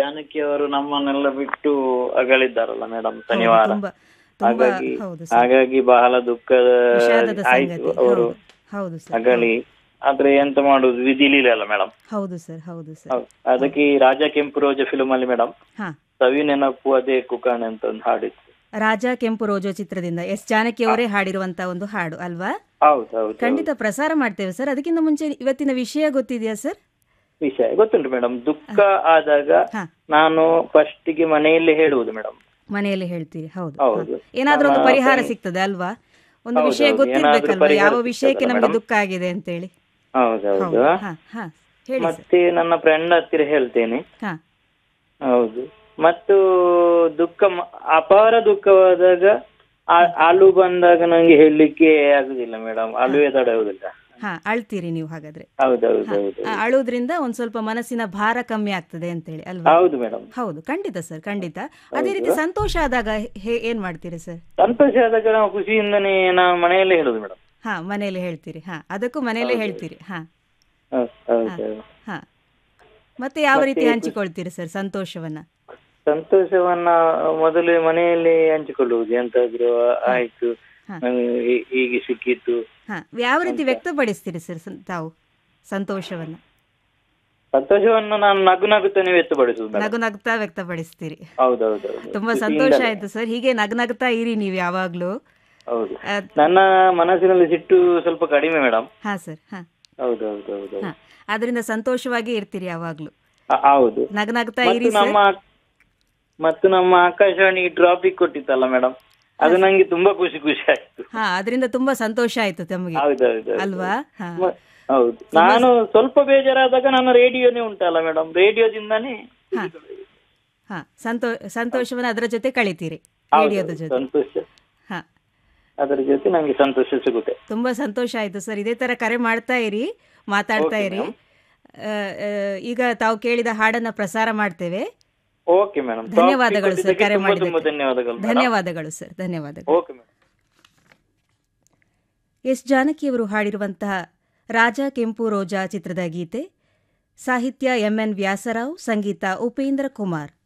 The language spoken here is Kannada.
ಜಾನಕಿ ಅವರು ನಮ್ಮನ್ನೆಲ್ಲ ಬಿಟ್ಟು ಅಗಲಿದ್ದಾರಲ್ಲ ಮೇಡಮ್ ಶನಿವಾರ ತುಂಬಾ ತುಂಬಾ ಹಾಗಾಗಿ ಹೌದು ಸರ್ ಹಾಗಾಗಿ ಬಹಳ ದುಃಖದ ವಿಷಾದದ ಆಯ್ತು ಸಂಗತಿ ಅವರು ಹೌದು ಹೌದು ಸರ್ ಅಗಲಿ ಆದ್ರೆ ಎಂತ ಮಾಡುದು ವಿಧಿಲಿಲ್ಲ ಮೇಡಮ್ ಹೌದು ಸರ್ ಹೌದು ಸರ್ ಹೌದು ಅದಕ್ಕೆ ಈ ರಾಜ ಕೆಂಪು ರೋಜ ಫಿಲ್ಮ್ ಅಲ್ಲಿ ಮೇಡಮ್ ಹಾ ಸವಿ ನೆನಪು ಅದೇ ಕುಕಾಣೆ ಅಂತ ಒಂದು ಹಾಡಿತ್ತು ರಾಜ ಕೆಂಪು ರೋಜೋ ಚಿತ್ರದಿಂದ ಎಸ್ ಜಾನಕಿ ಅವರೇ ಹಾಡಿರುವಂತ ಒಂದು ಹಾಡು ಅಲ್ವಾ ಹೌದು ಹೌದು ಖಂಡಿತ ಪ್ರಸಾರ ಮಾಡ್ತೇವೆ ಸರ್ ಅದಕ್ಕಿಂತ ಮುಂಚೆ ಇವತ್ತಿನ ವಿಷಯ ಗೊತ್ತಿದೆಯಾ ಸರ್ ವಿಷಯ ಗೊತ್ತುಂಟು ಮೇಡಮ್ ದುಃಖ ಆದಾಗ ಹಾ ನಾನು ಫಸ್ಟಿಗೆ ಮನೆಯಲ್ಲೇ ಹೇಳುವುದು ಮೇಡಮ್ ಮನೆಯಲ್ಲಿ ಹೇಳ್ತೀರಿ ಹೌದು ಹೌದು. ಹಾ. ಏನಾದ್ರೂ ಒಂದು ನಮ್ಮ ಪರಿಹಾರ friend- ಸಿಗ್ತದೆ ಅಲ್ವಾ ಒಂದು ಹೌದು, ವಿಷಯ ಹೌದು. ಗೊತ್ತಿರ್ಬೇಕಲ್ವಾ ಏನಾದ್ರೂ ಯಾವ ಪರಿಹಾರ ವಿಷಯಕ್ಕೆ ಸಿಗ್ತದಲ್ಲ ನಮಗೆ madam? ದುಃಖ ಆಗಿದೆ ಅಂತೇಳಿ ಹೌದೌದು ಹೌದು ಹಾ ಹಾ ಹೇಳಿ ಸರ್ ಮತ್ತೆ ನನ್ನ ಫ್ರೆಂಡ್ ಹತ್ತಿರ ಹೇಳ್ತೇನೆ ಹಾ ಹೌದು ಮತ್ತು ದುಃಖ ಮ- ಅಪಾರ ದುಃಖವಾದಾಗ ಆ- ಅಳು ಬಂದಾಗ ನಂಗೆ ಹೇಳಲಿಕ್ಕೆ ಆಗುದಿಲ್ಲ ಮೇಡಮ್ ಅಳುವೆ ತಡೆಯುವುದಿಲ್ಲ ಹಾ ಅಳ್ತೀರಿ ನೀವು ಹಾಗಾದ್ರೆ ಹೌದೌದು ಹೌದು ಆ, ಅಳುವುದ್ರಿಂದ ಒಂದ್ ಸ್ವಲ್ಪ ಮನಸ್ಸಿನ ಭಾರ ಕಮ್ಮಿ ಆಗ್ತದೆ ಅಂತೇಳಿ ಅಲ್ವಾ ಹೌದು ಮೇಡಮ್ ಹೌದು ಖಂಡಿತ ಸರ್ ಖಂಡಿತ ಅದೇ ರೀತಿ ಸಂತೋಷ ಆದಾಗ ಹೇ- ಏನ್ ಮಾಡ್ತೀರಿ ಸರ್ ಸಂತೋಷ ಆದಾಗ ನಾವು ಖುಷಿಯಿಂದನೇ ನಾವು ಮನೆಯಲ್ಲೇ ಹೇಳುದು ಮೇಡಮ್ ಹಾ ಮನೆಯಲ್ಲಿ ಹೇಳ್ತೀರಿ ಹಾ ಅದಕ್ಕೂ ಮನೆಯಲ್ಲೇ ಹೇಳ್ತೀರಿ ಹಾ ಹೌದು ಹಾ ಮತ್ತೆ ಯಾವ ರೀತಿ ಹಂಚಿಕೊಳ್ತೀರಿ ಸರ್ ಸಂತೋಷವನ್ನ ಸಂತೋಷವನ್ನ ಮೊದಲು ಮನೆಯಲ್ಲಿ ಹಂಚಿಕೊಳ್ಳುವುದು ಎಂತಾದ್ರೂ ಆಯ್ತು ಹಾ. ನಂಗೆ ಹೀ- ಹೀಗೆ ಸಿಕ್ಕಿತ್ತು ಹಾ ಯಾವ ರೀತಿ ವ್ಯಕ್ತಪಡಿಸ್ತೀರಿ ಸರ್ ಸಂ- ತಾವು ಸಂತೋಷವನ್ನ ಸಂತೋಷವನ್ನು ನಾನು ನಗು ನಗುತ್ತಾನೆ ವ್ಯಕ್ತಪಡಿಸುದು ಮೇಡಮ್ ನಗು ನಗ್ತಾ ವ್ಯಕ್ತಪಡಿಸ್ತೀರಿ ಹೌದೌದು ತುಂಬಾ ಸಂತೋಷ ಆಯ್ತು ಸರ್ ಹೀಗೆ ನಗ್ ನಗ್ತಾ ಇರಿ ನೀವು ಯಾವಾಗ್ಲೂ ಹೌದು ಆ, ನನ್ನ ಮನಸ್ಸಿನಲ್ಲಿ ಸಿಟ್ಟು ಸ್ವಲ್ಪ ಕಡಿಮೆ ಮೇಡಮ್ ಹಾ ಸರ್ ಹಾ ಹೌದು ಹೌದು ಹೌದು ಹಾ ಅದರಿಂದ ಸಂತೋಷವಾಗಿ ಇರ್ತೀರಿ ಯಾವಾಗ್ಲೂ ಹ- ಹೌದು ನಗ್ ನಗ್ತಾ ಮತ್ತು ಇರಿ ಸರ್ ನಮ್ಮ ಮತ್ತು ನಮ್ಮ ಆಕಾಶವಾಣಿ ಟ್ರಾಫಿಕ್ ಕೊಟ್ಟಿತ್ತಲ್ಲ ಮೇಡಮ್ ಅದು ನಂಗೆ ತುಂಬಾ ಖುಷಿ ಖುಷಿ ಆಯ್ತು ಹಾ ಅದರಿಂದ ತುಂಬಾ ಸಂತೋಷ ಆಯ್ತು ತಮಗೆ ಹೌದೌದು ಅಲ್ವಾ ಹಾ ಮ- ಹೌದು ನಾನು ಸ್ವಲ್ಪ ಬೇಜಾರಾದಾಗ ನನ್ನ ರೇಡಿಯೋನೇ ಉಂಟಲ್ಲ ಮೇಡಮ್ ರೇಡಿಯೋದಿಂದಾನೇ ಹಾ ಹಾ ಸಂತೋ ಸಂತೋಷವನ್ನ ಅದರ ಜೊತೆ ಕಳಿತೀರಿ ಹೌದು, ರೇಡಿಯೋದ ಜೊತೆ ಸಂತೋಷ ಹಾ ಅದರ ಜೊತೆ ನಂಗೆ ಸಂತೋಷ ಸಿಗುತ್ತೆ ತುಂಬಾ ಸಂತೋಷ ಆಯ್ತು ಸರ್ ಇದೇ ತರ ಕರೆ ಮಾಡ್ತಾ ಇರಿ ಮಾತಾಡ್ತಾ ಇರಿ ಆ, ಆ, ಈಗ ತಾವು ಕೇಳಿದ ಹಾಡನ್ನ ಪ್ರಸಾರ ಮಾಡ್ತೇವೆ ಓಕೆ ಮೇಡಮ್ ಧನ್ಯವಾದಗಳು ಸರ್ ಕರೆ ತುಂಬಾ ತುಂಬಾ ಮಾಡಿದ್ದಕ್ಕೆ ಧನ್ಯವಾದಗಳು ಮೇಡಮ್ ಧನ್ಯವಾದಗಳು ಸರ್ ಧನ್ಯವಾದಗಳು ಓಕೆ ಮೇಡಮ್ ಎಸ್ ಜಾನಕಿಯವರು ಹಾಡಿರುವಂತಹ ರಾಜ ಕೆಂಪು ರೋಜಾ ಚಿತ್ರದ ಗೀತೆ ಸಾಹಿತ್ಯ ಎಂಎನ್ ವ್ಯಾಸರಾವ್ ಸಂಗೀತ ಉಪೇಂದ್ರ ಕುಮಾರ್